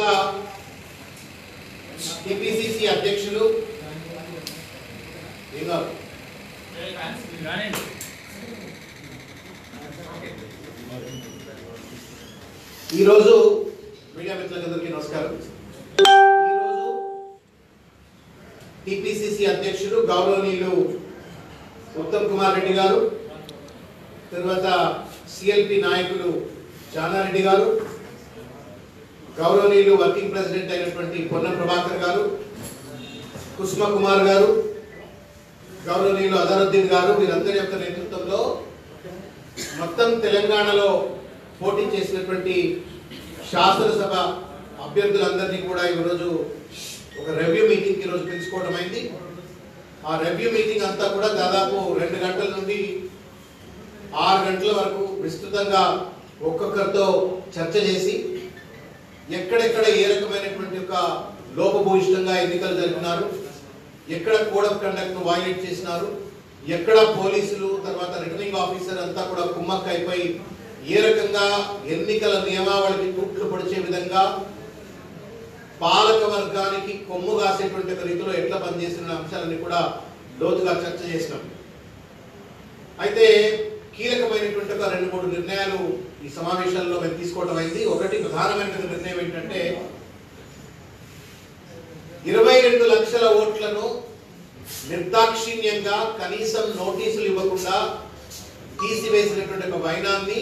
TPCC అధ్యక్షులు ఇంకా ఈరోజు మీడియా మిత్రులందరికీ నమస్కారం ఈరోజు టిపిసిసి అధ్యక్షులు గౌరవనీయులు ఉత్తమ్ కుమార్ రెడ్డి గారు తర్వాత సిఎల్పి నాయకులు జానారెడ్డి గారు గౌరవనీయులు వర్కింగ్ ప్రెసిడెంట్ అయినటువంటి పొన్నం ప్రభాకర్ గారు కుసుమ కుమార్ గారు గౌరవనీయులు అజరుద్దీన్ గారు వీరందరి యొక్క నేతృత్వంలో మొత్తం తెలంగాణలో పోటీ చేసినటువంటి శాసనసభ అభ్యర్థులందరినీ కూడా ఈరోజు ఒక రివ్యూ మీటింగ్ ఈరోజు పిలుచుకోవడం అయింది ఆ రివ్యూ మీటింగ్ అంతా కూడా దాదాపు రెండు గంటల నుండి ఆరు గంటల వరకు విస్తృతంగా ఒక్కొక్కరితో చర్చ చేసి ఎక్కడెక్కడ ఏ రకమైనటువంటి ఒక లోపభూయిష్టంగా ఎన్నికలు జరిపినారు ఎక్కడ కోడ్ ఆఫ్ కండక్ట్ ను వైలేట్ చేసినారు ఎక్కడ పోలీసులు తర్వాత రిటర్నింగ్ ఆఫీసర్ అంతా కూడా కుమ్మక్క అయిపోయి ఏ రకంగా ఎన్నికల నియమావళికి కుట్లు పొడిచే విధంగా పాలక వర్గానికి కొమ్ము కాసేటువంటి ఒక రీతిలో ఎట్లా పనిచేసిన అంశాలన్నీ కూడా లోతుగా చర్చ చేసినాం అయితే కీలకమైనటువంటి ఒక రెండు మూడు నిర్ణయాలు ఈ సమావేశాల్లో మేము తీసుకోవడం అయింది ఒకటి ప్రధానమైన నిర్ణయం ఏంటంటే ఇరవై రెండు లక్షల ఓట్లను నిర్దాక్షిణ్యంగా కనీసం నోటీసులు ఇవ్వకుండా తీసివేసినటువంటి ఒక వైనాన్ని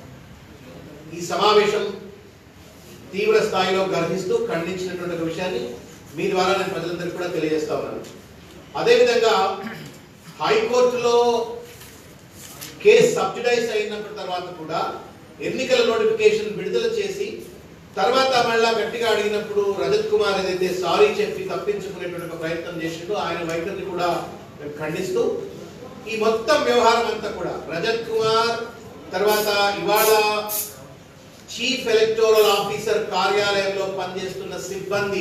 ఈ సమావేశం తీవ్ర స్థాయిలో గర్హిస్తూ ఖండించినటువంటి ఒక విషయాన్ని మీ ద్వారా నేను ప్రజలందరికీ కూడా తెలియజేస్తా ఉన్నాను అదేవిధంగా హైకోర్టులో కేసు సబ్సిడైజ్ అయినప్పటి తర్వాత కూడా ఎన్నికల నోటిఫికేషన్ విడుదల చేసి తర్వాత మళ్ళా గట్టిగా అడిగినప్పుడు రజత్ కుమార్ ఏదైతే సారీ చెప్పి తప్పించుకునేటువంటి ఒక ప్రయత్నం చేసిండో ఆయన వైఖరిని కూడా మేము ఖండిస్తూ ఈ మొత్తం వ్యవహారం అంతా కూడా రజత్ కుమార్ తర్వాత ఇవాళ చీఫ్ ఎలక్టోరల్ ఆఫీసర్ కార్యాలయంలో పనిచేస్తున్న సిబ్బంది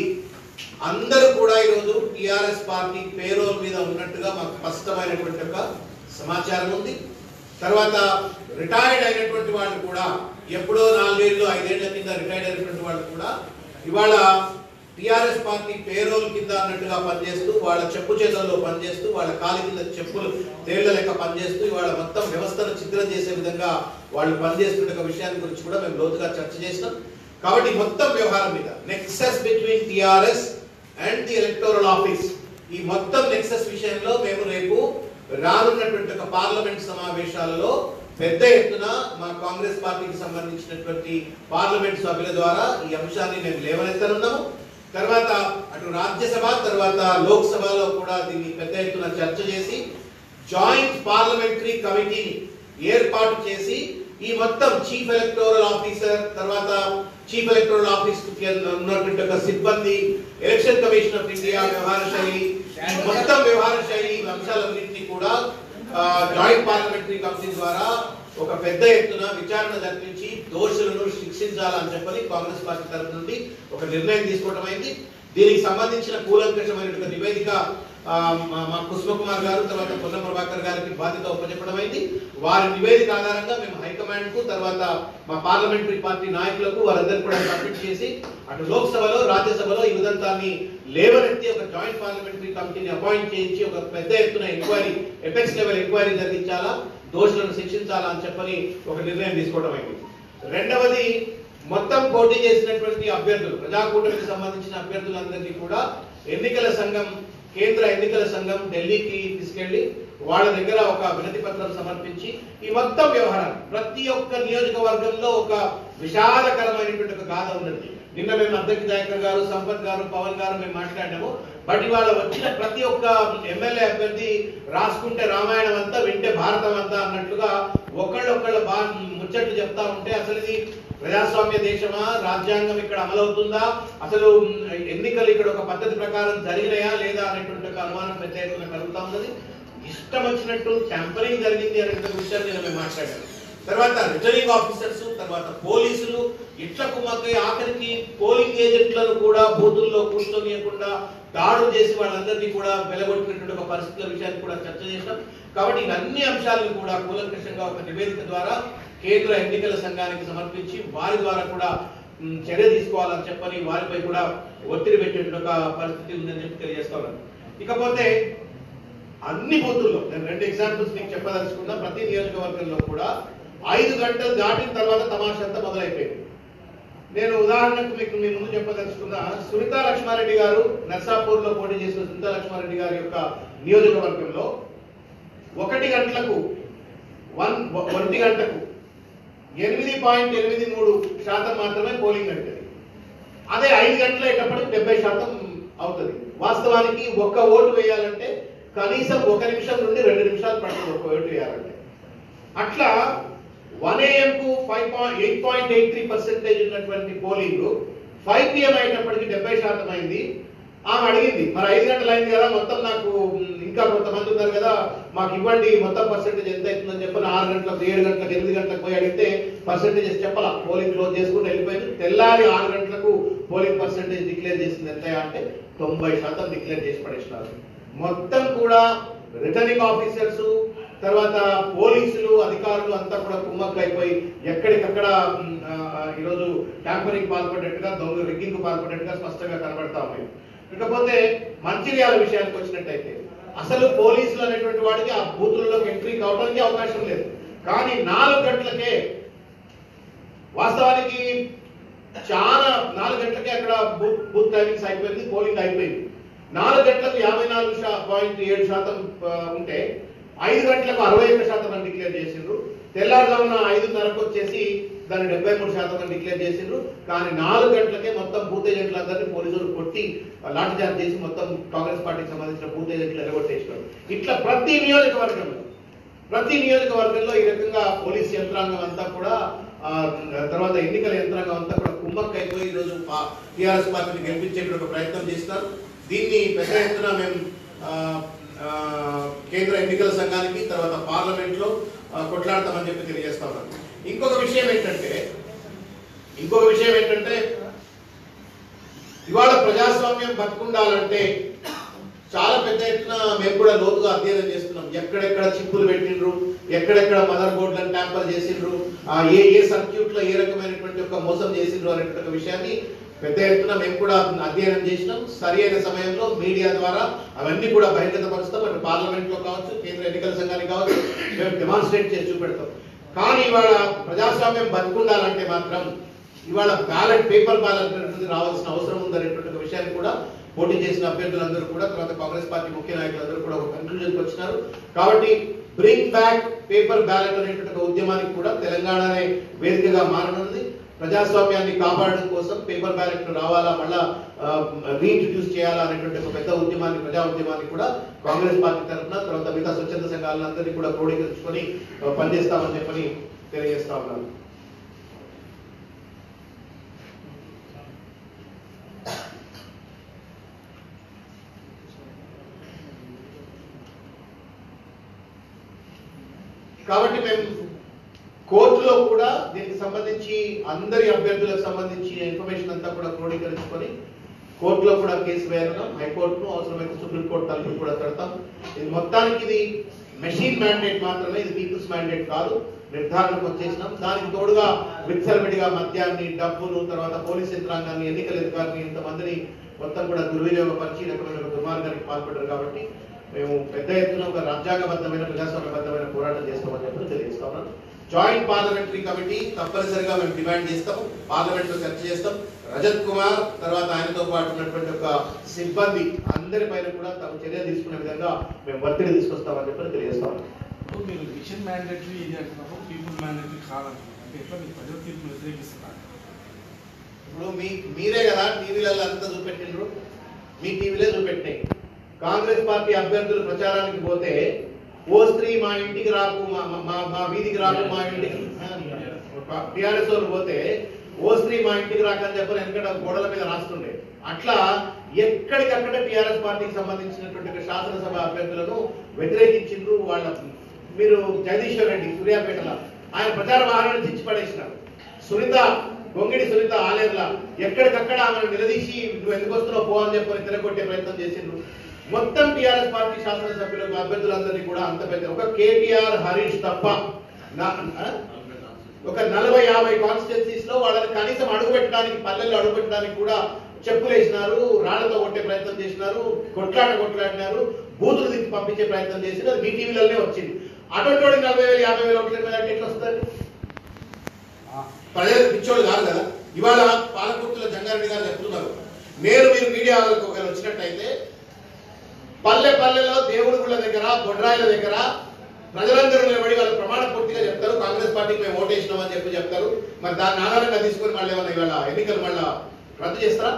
అందరూ కూడా ఈరోజు టిఆర్ఎస్ పార్టీ పేరోల్ మీద ఉన్నట్టుగా మాకు స్పష్టమైనటువంటి ఒక సమాచారం ఉంది తర్వాత రిటైర్డ్ అయినటువంటి వాళ్ళు కూడా ఎప్పుడో నాలుగేళ్ళు ఐదేళ్ల కింద రిటైర్డ్ అయినటువంటి వాళ్ళు కూడా ఇవాళ టిఆర్ఎస్ పార్టీ పేరోల్ కింద అన్నట్టుగా పనిచేస్తూ వాళ్ళ చెప్పు చేతుల్లో పనిచేస్తూ వాళ్ళ కాలి కింద చెప్పులు తేళ్ల లెక్క పనిచేస్తూ ఇవాళ మొత్తం వ్యవస్థను చిత్రం చేసే విధంగా వాళ్ళు పనిచేస్తున్న ఒక విషయాన్ని గురించి కూడా మేము లోతుగా చర్చ చేసినాం కాబట్టి మొత్తం వ్యవహారం మీద nexus between TRS and the electoral office ఈ మొత్తం నెక్సెస్ విషయంలో మేము రేపు రానున్నటువంటి ఒక పార్లమెంట్ సమావేశాలలో పెద్ద ఎత్తున మా కాంగ్రెస్ పార్టీకి సంబంధించినటువంటి పార్లమెంట్ సభ్యుల ద్వారా ఈ అంశాన్ని మేము లేవనెత్తనున్నాము తర్వాత అటు రాజ్యసభ తర్వాత లోక్సభలో కూడా దీన్ని పెద్ద ఎత్తున చర్చ చేసి జాయింట్ పార్లమెంటరీ కమిటీని ఏర్పాటు చేసి ఈ మొత్తం చీఫ్ ఎలక్టోరల్ ఆఫీసర్ తర్వాత చీఫ్ ఎలక్టోరల్ ఆఫీస్ ఉన్నటువంటి ఒక సిబ్బంది ఎలక్షన్ కమిషన్ ఆఫ్ ఇండియా వ్యవహార శైలి ఈ మొత్తం వ్యవహార శైలి ఈ అంశాలన్నింటినీ కూడా ఆ, జాయింట్ పార్లమెంటరీ కమిటీ ద్వారా ఒక పెద్ద ఎత్తున విచారణ జరిపించి దోషులను శిక్షించాలని చెప్పని కాంగ్రెస్ పార్టీ తరఫు నుండి ఒక నిర్ణయం తీసుకోవడం అయింది దీనికి సంబంధించిన కూలంకషమైన ఒక నివేదిక ఆ, మా మా కుసుమ కుమార్ గారు తర్వాత పొన్న ప్రభాకర్ గారికి బాధ్యత ఉపజెప్పడం అయింది వారి నివేదిక ఆధారంగా మేము హైకమాండ్ కు తర్వాత మా పార్లమెంటరీ పార్టీ నాయకులకు వారందరూ కూడా సబ్మిట్ చేసి అటు లోక్సభలో రాజ్యసభలో ఈ ఉదంతాన్ని లేవనెత్తి ఒక జాయింట్ పార్లమెంటరీ కమిటీని అపాయింట్ చేయించి ఒక పెద్ద ఎత్తున ఎంక్వైరీ ఎపెక్స్ లెవెల్ ఎంక్వైరీ జరిగించాలా దోషులను శిక్షించాలా అని చెప్పని ఒక నిర్ణయం తీసుకోవడం అయింది రెండవది మొత్తం పోటీ చేసినటువంటి అభ్యర్థులు ప్రజాకూటమికి సంబంధించిన అభ్యర్థులందరినీ కూడా ఎన్నికల సంఘం కేంద్ర ఎన్నికల సంఘం ఢిల్లీకి తీసుకెళ్లి వాళ్ళ దగ్గర ఒక వినతి పత్రం సమర్పించి ఈ మొత్తం వ్యవహారం ప్రతి ఒక్క నియోజకవర్గంలో ఒక విషాదకరమైనటువంటి ఒక గాథ ఉన్నది నిన్న మేము అద్దెకి దయాకర్ గారు సంపత్ గారు పవన్ గారు మేము మాట్లాడినాము బట్ ఇవాళ వచ్చిన ప్రతి ఒక్క ఎమ్మెల్యే అభ్యర్థి రాసుకుంటే రామాయణం అంతా వింటే భారతం అంతా అన్నట్లుగా ఒకళ్ళొక్కళ్ళ బా ముచ్చట్లు చెప్తా ఉంటే అసలు ఇది ప్రజాస్వామ్య దేశమా రాజ్యాంగం ఇక్కడ అమలవుతుందా అసలు మ్, ఎన్నికలు ఇక్కడ ఒక పద్ధతి ప్రకారం జరిగినాయా లేదా అనేటువంటి ఒక అనుమానం పెద్ద ఎత్తున కలుగుతా ఉన్నది ఇష్టం వచ్చినట్టు ట్యాంపరింగ్ జరిగింది అనే విషయాన్ని నేను మేము మాట్లాడాను తర్వాత రిటర్నింగ్ ఆఫీసర్స్ తర్వాత పోలీసులు ఇట్ల కుమ్మకై ఆఖరికి పోలింగ్ ఏజెంట్లను కూడా బూతుల్లో కూర్చొనియకుండా దాడులు చేసి వాళ్ళందరినీ కూడా వెలగొట్టినటువంటి ఒక పరిస్థితుల విషయాన్ని కూడా చర్చ చేశాం కాబట్టి ఇవన్నీ అంశాలను కూడా కూలంకషంగా ఒక నివేదిక ద్వారా కేంద్ర ఎన్నికల సంఘానికి సమర్పించి వారి ద్వారా కూడా మ్, చర్య తీసుకోవాలని చెప్పని వారిపై కూడా ఒత్తిడి పెట్టేటువంటి ఒక పరిస్థితి ఉందని చెప్పి తెలియజేస్తా ఉన్నాను ఇకపోతే అన్ని బూతుల్లో నేను రెండు ఎగ్జాంపుల్స్ మీకు చెప్పదలుచుకున్నా ప్రతి నియోజకవర్గంలో కూడా ఐదు గంటలు దాటిన తర్వాత తమాషా అంతా మొదలైపోయింది నేను ఉదాహరణకు మీకు మీ ముందు చెప్పదలుచుకున్న సునీతా లక్ష్మారెడ్డి గారు నర్సాపూర్ లో పోటీ చేసిన సునీతా లక్ష్మారెడ్డి గారి యొక్క నియోజకవర్గంలో ఒకటి గంటలకు వన్ ఒంటి గంటకు ఎనిమిది పాయింట్ ఎనిమిది మూడు శాతం మాత్రమే పోలింగ్ అవుతుంది అదే ఐదు గంటల అయ్యేటప్పటికి డెబ్బై శాతం అవుతుంది వాస్తవానికి ఒక్క ఓటు వేయాలంటే కనీసం ఒక నిమిషం నుండి రెండు నిమిషాలు పడుతుంది ఒక ఓటు వేయాలంటే అట్లా వన్ ఏఎం కు five point eight point eight three percentage ఉన్నటువంటి పోలింగ్ ఫైవ్ పిఎం అయ్యేటప్పటికి డెబ్బై శాతం అయింది ఆమె అడిగింది మరి ఐదు గంటలు అయింది కదా మొత్తం నాకు మ్, ఇంకా కొంతమంది ఉన్నారు కదా మాకు ఇవ్వండి మొత్తం పర్సెంటేజ్ ఎంత అవుతుందని చెప్పని ఆరు గంటలకు ఏడు గంటలకు ఎనిమిది గంటలకు పోయి అడిగితే పర్సెంటేజెస్ చెప్పాల పోలింగ్ క్లోజ్ చేసుకుని వెళ్ళిపోయింది తెల్లారి ఆరు గంటలకు పోలింగ్ పర్సెంటేజ్ డిక్లేర్ చేసింది ఎంత అంటే తొంభై శాతం డిక్లేర్ చేసి పడేసినారు మొత్తం కూడా రిటర్నింగ్ ఆఫీసర్స్ తర్వాత పోలీసులు అధికారులు అంతా కూడా కుమ్మక్కు అయిపోయి ఎక్కడికక్కడ మ్, ఆ, ఆ, ఈరోజు ట్యాంపరింగ్ పాల్పడినట్టుగా దొంగ రిగ్గింగ్ పాల్పడినట్టుగా స్పష్టంగా కనబడతా ఉన్నాయి ఇకపోతే మంచిర్యాల విషయానికి వచ్చినట్టయితే అసలు పోలీసులు అనేటువంటి వాడికి ఆ బూతుల్లోకి ఎంట్రీ కావడానికి అవకాశం లేదు కానీ నాలుగు గంటలకే వాస్తవానికి చాలా నాలుగు గంటలకే అక్కడ బూత్ బూత్ టైమింగ్స్ అయిపోయింది పోలింగ్ అయిపోయింది నాలుగు గంటలకు యాభై నాలుగు శా- పాయింట్ ఏడు శాతం ఆ, ఉంటే ఐదు గంటలకు అరవై ఒక్క శాతం అని డిక్లేర్ చేసిండ్రు తెల్లారుజామున ఐదున్నరకు వచ్చేసి దాన్ని డెబ్బై మూడు శాతం అని డిక్లేర్ చేసిండ్రు కానీ నాలుగు గంటలకే మొత్తం బూత్ ఏజెంట్లందరినీ పోలీసులు కొట్టి లాఠీచార్జ్ చేసి మొత్తం కాంగ్రెస్ పార్టీకి సంబంధించిన బూత్ ఏజెంట్లు ఎలగొట్టేసినారు ఇట్లా ప్రతి నియోజకవర్గంలో ప్రతి నియోజకవర్గంలో ఈ రకంగా పోలీస్ యంత్రాంగం అంతా కూడా ఆ, తర్వాత ఎన్నికల యంత్రాంగం అంతా కూడా కుమ్మక్క అయిపోయి ఈరోజు టిఆర్ఎస్ పార్టీని గెలిపించేటువంటి ఒక ప్రయత్నం చేస్తున్నారు దీన్ని పెద్ద ఎత్తున మేము ఆ, ఆ, కేంద్ర ఎన్నికల సంఘానికి తర్వాత పార్లమెంట్ లో ఆ, కొట్లాడతామని చెప్పి తెలియజేస్తా ఉన్నాను ఇంకొక విషయం ఏంటంటే ఇంకొక విషయం ఏంటంటే ఇవాళ ప్రజాస్వామ్యం బతుకుండాలంటే చాలా పెద్ద ఎత్తున మేము కూడా లోతుగా అధ్యయనం చేస్తున్నాం ఎక్కడెక్కడ చిప్పులు పెట్టిండ్రు ఎక్కడెక్కడ మదర్ బోర్డులను ట్యాంపర్ చేసిండ్రు ఆ ఏ ఏ సర్క్యూట్ లో ఏ రకమైనటువంటి ఒక మోసం చేసిండ్రు అనేటువంటి ఒక విషయాన్ని పెద్ద ఎత్తున మేము కూడా అధ్యయనం చేసినాం సరి అయిన సమయంలో మీడియా ద్వారా అవన్నీ కూడా బహిర్గతపరుస్తాం అటు పార్లమెంట్ లో కావచ్చు కేంద్ర ఎన్నికల సంఘానికి కావచ్చు మేము డెమాన్స్ట్రేట్ చేసి చూపెడతాం కానీ ఇవాళ ప్రజాస్వామ్యం బతుకుండాలంటే మాత్రం ఇవాళ బ్యాలెట్ పేపర్ బ్యాలెట్ అనేది రావాల్సిన అవసరం ఉందనేటువంటి ఒక విషయాన్ని కూడా పోటీ చేసిన అభ్యర్థులందరూ కూడా తర్వాత కాంగ్రెస్ పార్టీ ముఖ్య నాయకులందరూ కూడా ఒక కన్క్లూజన్కి వచ్చినారు కాబట్టి బ్రింగ్ బ్యాక్ పేపర్ బ్యాలెట్ అనేటువంటి ఒక ఉద్యమానికి కూడా తెలంగాణనే వేదికగా మారనుంది ప్రజాస్వామ్యాన్ని కాపాడడం కోసం పేపర్ బ్యాలెట్ రావాలా మళ్ళా రీఇంట్రడ్యూస్ చేయాలా అనేటువంటి ఒక పెద్ద ఉద్యమాన్ని ప్రజా ఉద్యమాన్ని కూడా కాంగ్రెస్ పార్టీ తరఫున తర్వాత మిగతా స్వచ్ఛంద సంఘాలందరినీ కూడా క్రోడీకరించుకొని ఆ, పనిచేస్తామని చెప్పని తెలియజేస్తా ఉన్నాను కాబట్టి మేము కోర్టులో కూడా దీనికి సంబంధించి అందరి అభ్యర్థులకు సంబంధించి ఇన్ఫర్మేషన్ అంతా కూడా క్రోడీకరించుకొని కోర్టులో కూడా కేసు వేయడం హైకోర్టును అవసరమైతే సుప్రీంకోర్టు తలుపులు కూడా పెడతాం ఇది మొత్తానికి ఇది మెషిన్ మ్యాండేట్ మాత్రమే ఇది పీపుల్స్ మ్యాండేట్ కాదు నిర్ధారణకు వచ్చేసినాం దానికి తోడుగా విచ్చలవిడిగా మద్యాన్ని డబ్బును తర్వాత పోలీస్ యంత్రాంగాన్ని ఎన్నికల అధికారిని ఇంతమందిని మొత్తం కూడా దుర్వినియోగపరిచి ఈ రకమైన ఒక దుర్మార్గానికి పాల్పడ్డారు కాబట్టి మేము పెద్ద ఎత్తున ఒక రాజ్యాంగబద్ధమైన ప్రజాస్వామ్యబద్ధమైన పోరాటం చేస్తామని చెప్పి తెలియజేస్తా ఉన్నాను జాయింట్ పార్లమెంటరీ కమిటీ తప్పనిసరిగా మేము డిమాండ్ చేస్తాం పార్లమెంట్ లో చర్చ చేస్తాం రజత్ కుమార్ తర్వాత ఆయనతో పాటు ఉన్నటువంటి ఒక సిబ్బంది అందరి పైన కూడా తమ చర్యలు తీసుకునే విధంగా మేము ఒత్తిడి తీసుకొస్తామని చెప్పి తెలియజేస్తా ఉన్నాం ఇప్పుడు మీరు మిషన్ మ్యాండేటరీ ఇది అంటున్నారు పీపుల్ మ్యాండేటరీ కాదంటున్నారు అంటే ఎట్లా మీరు ప్రజల తీర్పును వ్యతిరేకిస్తున్నారు ఇప్పుడు మీ మీరే కదా టీవీలలో అంతా చూపెట్టిండ్రు మీ టీవీలే చూపెట్టినాయి కాంగ్రెస్ పార్టీ అభ్యర్థులు ప్రచారానికి పోతే ఓ స్త్రీ మా ఇంటికి రాకు మా మా మా వీధికి రాకు మా ఇంటికి టిఆర్ఎస్ వాళ్ళు పోతే ఓ స్త్రీ మా ఇంటికి రాకని చెప్పని ఎందుకంటే గోడల మీద రాస్తుండే అట్లా ఎక్కడికక్కడ టిఆర్ఎస్ పార్టీకి సంబంధించినటువంటి ఒక శాసనసభ అభ్యర్థులను వ్యతిరేకించిండ్రు వాళ్ళ మీరు జగదీశ్వర్ రెడ్డి సూర్యాపేటలో ఆయన ప్రచార వాహనాన్ని తెచ్చి పడేసినారు సునీత గొంగిడి సునీత ఆలేర్ల ఎక్కడికక్కడ ఆమెను నిలదీసి నువ్వు ఎందుకు వస్తున్నావు పో అని చెప్పని తిరగొట్టే ప్రయత్నం చేసిండ్రు మొత్తం టిఆర్ఎస్ పార్టీ శాసనసభ్యులకు అభ్యర్థులందరినీ కూడా అంత పెద్ద ఒక కేటీఆర్ హరీష్ తప్ప నా ఆ? ఒక నలభై యాభై కాన్స్టిట్యున్సీస్ లో వాళ్ళని కనీసం అడుగు పెట్టడానికి పల్లెల్లో అడుగు పెట్టడానికి కూడా చెప్పులు వేసినారు రాళ్లతో కొట్టే ప్రయత్నం చేసినారు కొట్లాట కొట్లాడినారు బూతులు దిక్కు పంపించే ప్రయత్నం చేసి అది మీ టీవీలనే వచ్చింది అటువంటి వాడికి నలభై వేలు యాభై వేలు ఓట్ల మీద అంటే ఎట్లా వస్తుంది ప్రజలు పిచ్చోళ్ళు కాదు కదా ఇవాళ పాలకుర్తిలో జంగారెడ్డి గారు చెప్తున్నారు నేను మీరు మీడియాలకు ఒకవేళ వచ్చినట్టయితే పల్లె పల్లెలో దేవుడి గుళ్ళ దగ్గర బొడ్రాయిల దగ్గర ప్రజలందరూ నిలబడి వాళ్ళు ప్రమాణ పూర్తిగా చెప్తారు కాంగ్రెస్ పార్టీకి మేము ఓటేసినామని చెప్పి చెప్తారు మరి దాన్ని ఆధారంగా తీసుకొని మళ్ళీ ఏమన్నా ఇవాళ ఎన్నికలు మళ్ళా రద్దు చేస్తారా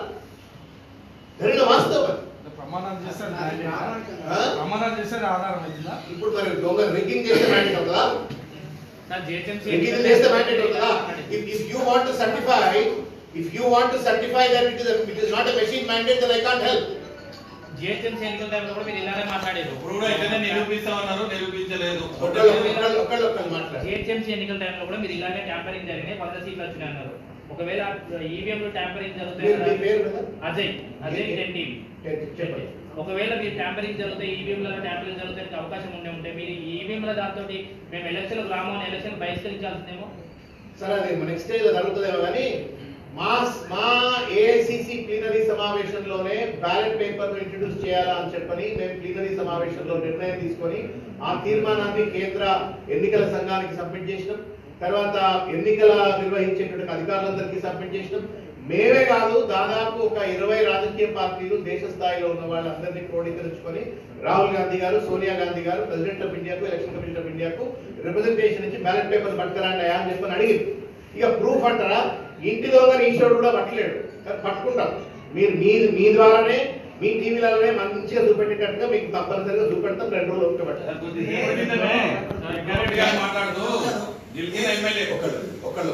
జరిగిన వాస్తవం అది. ప్రమాణాలు చేస్తే అది mandate ఆ? ఆ? ప్రమాణాలు చేస్తే అది ఆధారం అవుతుందా ఇప్పుడు మరి దొంగ రిగ్గింగ్ చేస్తే మ్యాండేట్ అవుతుందా సార్ జిహెచ్ఎంసీ రిగ్గింగ్ చేస్తే మ్యాండేట్ అవుతుందా if if you want to certify if you want to certify that it is it is not a machine mandate then I can't help GHMC ఎన్నికల టైంలో కూడా మీరు ఇలానే మాట్లాడారు ఇప్పుడు కూడా ఇట్లనే నిరూపిస్తామన్నారు నిరూపించలేదు ఒకళ్ళు ఒకళ్ళు ఒకళ్ళు ఒకళ్ళు మాట్లాడారు జిహెచ్ఎంసీ ఎన్నికల టైంలో కూడా మీరు ఇలాగే ట్యాంపరింగ్ జరిగినాయి వంద సీట్లు వచ్చినాయి అన్నారు ఒకవేళ ఈవీఎం లో ట్యాంపరింగ్ జరుగుతాయి మీరు మీ కదా, పేరు కదా అజయ్ అజయ్ టెంటీవీ చెప్పండి ఒకవేళ మీరు ట్యాంపరింగ్ జరుగుతాయి ఈవీఎంలలో ట్యాంపరింగ్ జరుగుతాయి అవకాశం ఉండే ఉంటే మీరు ఈవీఎంల దాంతో మేము ఎలక్షన్ రాము అని ఎలక్షన్ బహిష్కరించాల్సిందేమో సరే అది నెక్స్ట్ స్టేజ్ లో జరుగుతుందేమో కానీ మా మా ఏఐసిసి ప్లీనరీ సమావేశంలోనే బ్యాలెట్ పేపర్ ఇంట్రడ్యూస్ చేయాలా అని చెప్పని మేము ప్లీనరీ సమావేశంలో నిర్ణయం తీసుకొని ఆ తీర్మానాన్ని కేంద్ర ఎన్నికల సంఘానికి సబ్మిట్ చేసినాం తర్వాత ఎన్నికల నిర్వహించేటువంటి అధికారులందరికీ సబ్మిట్ చేసినాం మేమే కాదు దాదాపు ఒక ఇరవై రాజకీయ పార్టీలు దేశ స్థాయిలో ఉన్న వాళ్ళందరినీ క్రోడీకరించుకొని రాహుల్ గాంధీ గారు సోనియా గాంధీ గారు ప్రెసిడెంట్ ఆఫ్ ఇండియాకు ఎలక్షన్ కమిషన్ ఆఫ్ ఇండియాకు రిప్రజెంటేషన్ ఇచ్చి బ్యాలెట్ పేపర్ పట్టుకురండి అయ్యా అని చెప్పని అడిగింది ఇక ప్రూఫ్ అంటారా ఇంటి దొంగ ఈశ్వరుడు కూడా పట్టలేడు కానీ పట్టుకుంటాం మీరు మీ మీ ద్వారానే మీ టీవీలలోనే మంచిగా చూపెట్టేటట్టుగా మీకు తప్పనిసరిగా చూపెడతాం రెండు రోజులు ఓపిక పట్టాలి. సార్, కొద్దిసేపటి క్రితమే జగ్గారెడ్డి గారు మాట్లాడుతూ గెలిచిన ఎమ్మెల్యే ఒకళ్ళు ఒకళ్ళు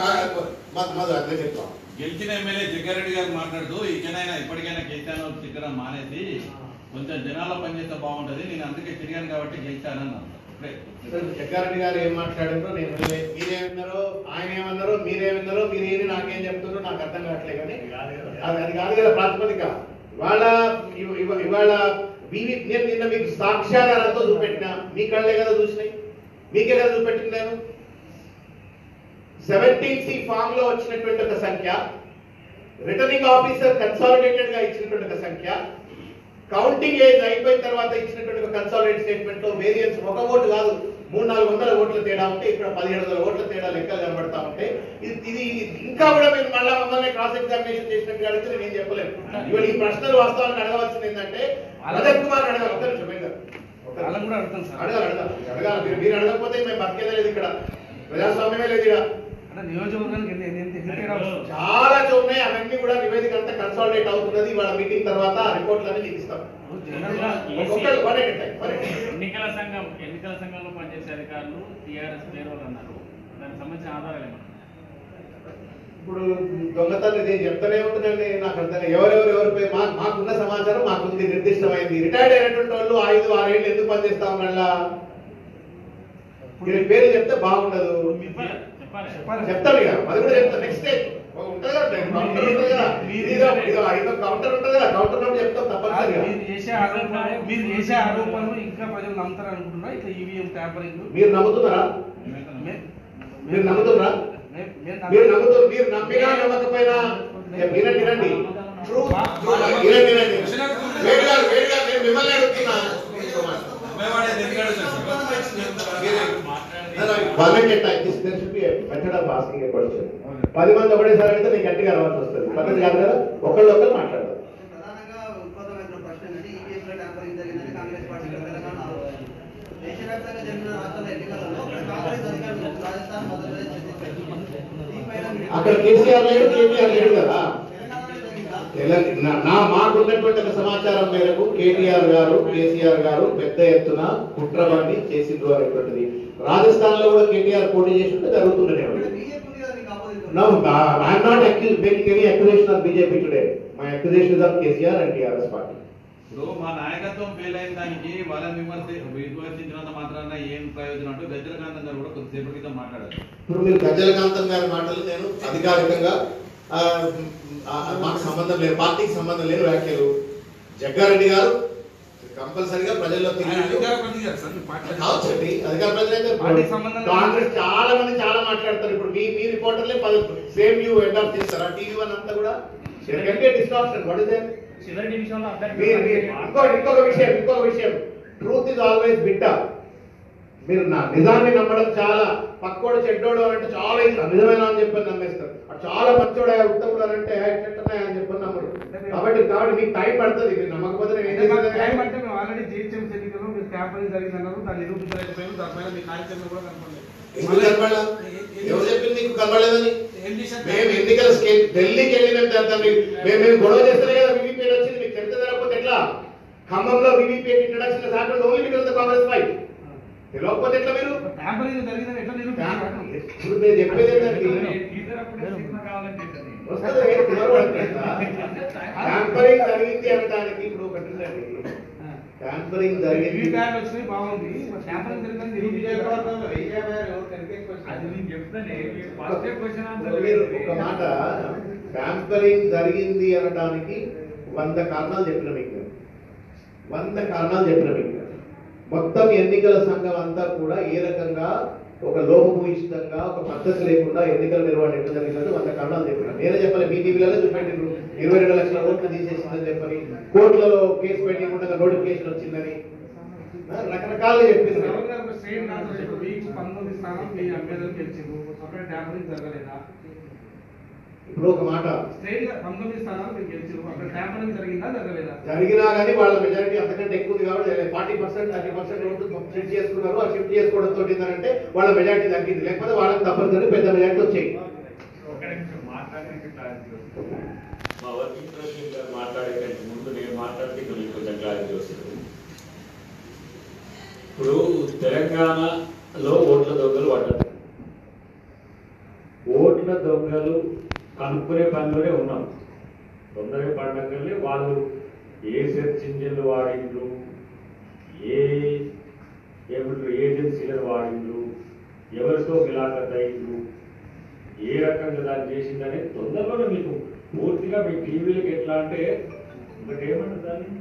మాకు మాకు అదే చెప్తాం గెలిచిన ఎమ్మెల్యే జగ్గారెడ్డి గారు మాట్లాడుతూ ఇకనైనా ఇప్పటికైనా కేసీఆర్ తిట్టడం మానేసి కొంచెం జనాల్లో పనిచేస్తే బాగుంటది నేను అందుకే తిరిగాను కాబట్టి గెలిచానన్నారు ఇప్పుడే. జగ్గారెడ్డి గారు ఏం మాట్లాడారో నేను వినలే. మీరేమన్నారో ఆయన ఏమన్నారో మీరేమన్నారో మీరేమి నాకేం చెప్తున్నారో నాకు అర్థం కావట్లేదు కానీ అది అది కాదు కదా ప్రాతిపదిక ఇవాళ ఇవ- ఇవ- ఇవాళ వివి నేను నిన్న మీకు సాక్ష్యాధారాలతో చూపెట్టిన మీ కళ్ళే కదా చూసినాయి మీకే కదా చూపెట్టింది నేను సెవెంటీన్ సి ఫామ్ లో వచ్చినటువంటి ఒక సంఖ్య రిటర్నింగ్ ఆఫీసర్ కన్సాలిడేటెడ్ గా ఇచ్చినటువంటి ఒక సంఖ్య కౌంటింగ్ ఏజ్ అయిపోయిన తర్వాత ఇచ్చినటువంటి ఒక కన్సాలిడేట్ స్టేట్మెంట్ లో వేరియన్స్ ఒక ఓటు కాదు మూడు నాలుగు వందల ఓట్ల తేడా ఉంటే ఇక్కడ పదిహేడు వందల ఓట్ల తేడా లెక్కలు కనబడతా ఉంటే ఇది ఇది ఇంకా కూడా మీరు మళ్ళా మమ్మల్ని క్రాస్ ఎగ్జామినేషన్ చేసినట్టు అడిగితే నేను ఏం చెప్పలేను ఇవాళ ఈ ప్రశ్నలు వాస్తవానికి అడగవలసింది ఏంటంటే రజత్ కుమార్ అడగాలి ఒక్క నిమిషం వెంకట్. ఒక్క నిమిషం. వాళ్ళని కూడా అడుగుతాం సార్ అడగాలి అడగాలి అడగాలి మీరు మీరు అడగకపోతే మేము బతికేదే లేదు ఇక్కడ ప్రజాస్వామ్యమే లేదు ఇక్కడ అంటే నియోజకవర్గానికి ఎన్ని ఎన్ని ఎన్ని తేడా వస్తుంది? చాలా ఉన్నాయి అవన్నీ కూడా నివేదిక అంతా కన్సాలిడేట్ అవుతున్నది వాళ్ళ మీటింగ్ తర్వాత ఆ రిపోర్ట్లన్నీ మీకు ఇస్తాం ఇప్పుడు జనరల్గా ఒక్కళ్ళు one at time one at time ఎన్నికల సంఘం ఎన్నికల సంఘంలో పనిచేసే అధికారులు టీఆర్ఎస్ పేరోలు అన్నారు దానికి సంబంధించిన ఆధారాలు ఏమన్నా ఇప్పుడు దొంగతనం నేను చెప్తానే ఉంటుందండి నాకు అర్థం ఎవరెవరు ఎవరి పేరు మా మాకున్న సమాచారం మాకుంది నిర్దిష్టమైంది రిటైర్డ్ అయినటువంటి వాళ్ళు ఐదు ఆరేళ్ళు ఎందుకు పనిచేస్తా ఉన్నాళ్ళ వీరి పేరు చెప్తే బాగుండదు చెప్పాలి చెప్పాలి చెప్పాలి. చెప్తాడు ఇక అది కూడా చెప్తాను నెక్స్ట్ స్టేజ్ ఉంటుంది కదా కౌంటర్ ఉంటుంది కదా ఇదిగో ఇదిగో ఇదో కౌంటర్ ఉంటుంది కదా కౌంటర్ నోట్ చెప్తాం తప్పనిసరిగా మీరు చేసే ఆరోపణలు మీరు చేసే ఆరోపణలు ఇంకా ప్రజలు నమ్ముతారు అనుకుంటున్నా ఇట్లా ఈవీఎం ట్యాంపరింగ్ మీరు నమ్ముతున్నారా మీరు నమ్ముతున్నారా మీరు నమ్ముతూ మీరు నమ్మినా నమ్మకపోయినా ఏ, వినండి వినండి ట్రూత్ వినండి వినండి వేడి గారు వేడి గారు నేను మిమ్మల్ని అడుగుతున్నా అమ్మేవాడే తిరిగాడు sir. One minute time this there should be method of asking a question పది మంది ఒకటేసారి అడిగితే నీకు గట్టిగా అరవాల్సి వస్తుంది పద్ధతి కాదు కదా ఒకళ్ళు ఒకళ్ళు మాట్లాడదు ప్రధానంగా ఉత్పన్నమైన ప్రశ్న ఏంటంటే ఈవీఎం లో ట్యాంపరింగ్ జరిగిందని కాంగ్రెస్ పార్టీ తెలంగాణ ఆరోపణ. దేశవ్యాప్తంగా జరిగిన రాష్ట్రాల ఎన్నికలలో కాంగ్రెస్ అధికారులు రాజస్థాన్ మధ్యప్రదేశ్ ఛత్తీస్గఢ్ దీనిపైన మీరు- అక్కడ కేసీఆర్ లేడు కేటీఆర్ లేడు కదా తెలంగాణలో జరిగిందా? తెలంగాణ నా- నా మాకున్నటువంటి ఒక సమాచారం మేరకు కేటీఆర్ గారు కేసీఆర్ గారు పెద్ద ఎత్తున కుట్రవాణి చేసిండ్రు అనేటువంటిది రాజస్థాన్ లో కూడా కేటీఆర్ పోటీ చేసినట్టు జరుగుతుండేది ఇక్కడ బీజేపీ ఉంది కదా మీకు opposite No, uh, I'm not accused, making any accusation of BJP today. My accusation is of KCR and TRS party. ఇప్పుడు మా నాయకత్వం ఫెయిల్ అయిన దానికి వాళ్ళని విమర్శ విమర్శించినంత మాత్రాన ఏం ప్రయోజనం అంటూ గజ్జలకాంతం గారు కూడా కొద్దిసేపటి క్రితం మాట్లాడారు ఇప్పుడు మీరు గజ్జలకాంతం గారి మాటలు నేను అధికారికంగా ఆ, ఆ, మాకు సంబంధం లేదు పార్టీకి సంబంధం లేని వ్యాఖ్యలు జగ్గారెడ్డి గారు కంపల్సరిగా ప్రజల్లో ఆయన తిరిగి అధికార ప్రతినిధి సార్ మీ పార్టీ కావచ్చండి అధికార ప్రజలైతే పార్టీకి సంబంధం లేదు. కాంగ్రెస్ చాలా మంది చాలా మాట్లాడతారు ఇప్పుడు మీ మీ రిపోర్టర్లే పది సేమ్ వ్యూ ఎండాప్ చేస్తారా టీవీ వన్ అంతా కూడా డిస్ట్రాక్షన్ వాట్ ఇస్ చివరి నిమిషంలో మీరు మీరు ఇంకొక ఇంకొక విషయం ఇంకొక విషయం ట్రూత్ ఇస్ ఆల్వేస్ బిట్టర్ మీరు నా నిజాన్ని నమ్మడం చాలా పక్కోడు చెడ్డోడు అని అంటే చాలా ఇది నిజమైన అని చెప్పని నమ్మేస్తారు అది చాలా మంచోడు ఉత్తముడు అని అంటే చెట్టనే అని చెప్పని నమ్మరు కాబట్టి కాబట్టి మీకు టైం పడుతుంది మీరు నమ్మకపోతే నేను ఏం అంటే మాకు చేసేది? టైం అంటే మేము ఆల్రెడీ జీహెచ్ఎం ఎన్నికల్లో మీరు ట్యాంపరింగ్ జరిగిందన్నారు దాన్ని నిరూపించలేకపోయాము దానిపైన మీ కార్యక్రమం కూడా కనపడలేదు ఎందుకు కనబడలా? ఎవరు చెప్పింది నీకు కనబడలేదని ఏం చేశారు మేము ఎన్నికల స్కేల్ ఢిల్లీకి వెళ్ళి మేము చేద్దాం మీకు మేము మేము గొడవ చేస్తేనే కదా వివిపేట్ వచ్చింది మీకు చరిత్ర జరగకపోతే ఎట్లా ఖమ్మంలో VVPAT introduction happened only because the Congress fight తెలియకపోతే ఎట్లా మీరు ట్యాంపరింగ్ జరిగిందని ఎట్లా నిరూపించారు ఇప్పుడు మీరు చెప్పేది ఏంటంటే వస్తుంది ఏం తెలియబడట్లేదా? ట్యాంపరింగ్ జరిగింది అనడానికి ఇప్పుడు ఒకటి ఉందండి ట్యాంపరింగ్ జరిగింది వీవీప్యాట్ వచ్చినాయి బాగుంది మరి ట్యాంపరింగ్ జరిగిందని నిరూపించారు అది నేను చెప్తానే మీరు ఫస్ట్ క్వశ్చన్ ఆన్సర్ మీరు ఒక మాట ట్యాంపరింగ్ జరిగింది అనడానికి వంద కారణాలు చెప్పిన మీకు నేను. వంద కారణాలు చెప్పిన మీకు నేను. మొత్తం ఎన్నికల సంఘం అంతా కూడా ఏ రకంగా ఒక లోపభూయిష్టంగా ఒక పద్ధతి లేకుండా ఎన్నికల నిర్వహణ ఎట్లా జరిగిందంటే వంద కారణాలు చెప్పిన నేనే చెప్పలే మీ టీవీలలో చూపెట్టిండ్రు ఇరవై రెండు లక్షల ఓట్లు తీసేసిందని చెప్పని కోర్టులలో కేసు పెట్టకుండా నోటిఫికేషన్ వచ్చిందని ఆ, రకరకాలుగా చెప్పింది రాహుల్ గారు ఒక స్ట్రెయిట్ ఆన్సర్ చెప్పారు మీకు పంతొమ్మిది స్థానం మీ అభ్యర్థులు గెలిచింది అక్కడ ట్యాంపరింగ్ జరగలేదా ఇప్పుడు ఒక మాట స్ట్రెయిట్ గా పంతొమ్మిది స్థానాలు మీరు గెలిచారు అక్కడ ట్యాంపరింగ్ జరిగిందా జరగలేదా జరిగినా కానీ వాళ్ళ మెజారిటీ అంతకంటే ఎక్కువ ఉంది కాబట్టి ఫార్టీ పర్సెంట్ థర్టీ పర్సెంట్ ఓట్లు షిఫ్ట్ చేసుకున్నారు ఆ షిఫ్ట్ చేసుకోవడం తోటి ఏంటంటే వాళ్ళ మెజారిటీ తగ్గింది లేకపోతే వాళ్ళకి తప్పనిసరి పెద్ద మెజారిటీ వచ్చాయి ఒక నిమిషం మాట్లాడడానికి క్లారిటీ వస్తుంది మా వర్కింగ్ ప్రెసిడెంట్ గారు మాట్లాడే కంటే ముందు నేను మాట్లాడితే ఇంకా మీకు కొంచెం క్లారిటీ వస్తుంది ఇప్పుడు తెలంగాణలో ఓట్ల దొంగలు పడ్డారు ఓట్ల దొంగలు కనుక్కునే పనిలోనే ఉన్నాం తొందరగా పడడంకల్లే వాళ్ళు ఏ సెర్చ్ ఇంజిన్లు వాడిండ్రు ఏ ఏమంటారు ఏజెన్సీలను వాడిండ్రు ఎవరితో మిలాఖత్ అయిండ్రు ఏ రకంగా దాన్ని చేసిందనే తొందరలోనే మీకు పూర్తిగా మీ టీవీలకు ఎట్లా అంటే ఒకటి ఏమంటారు దాన్ని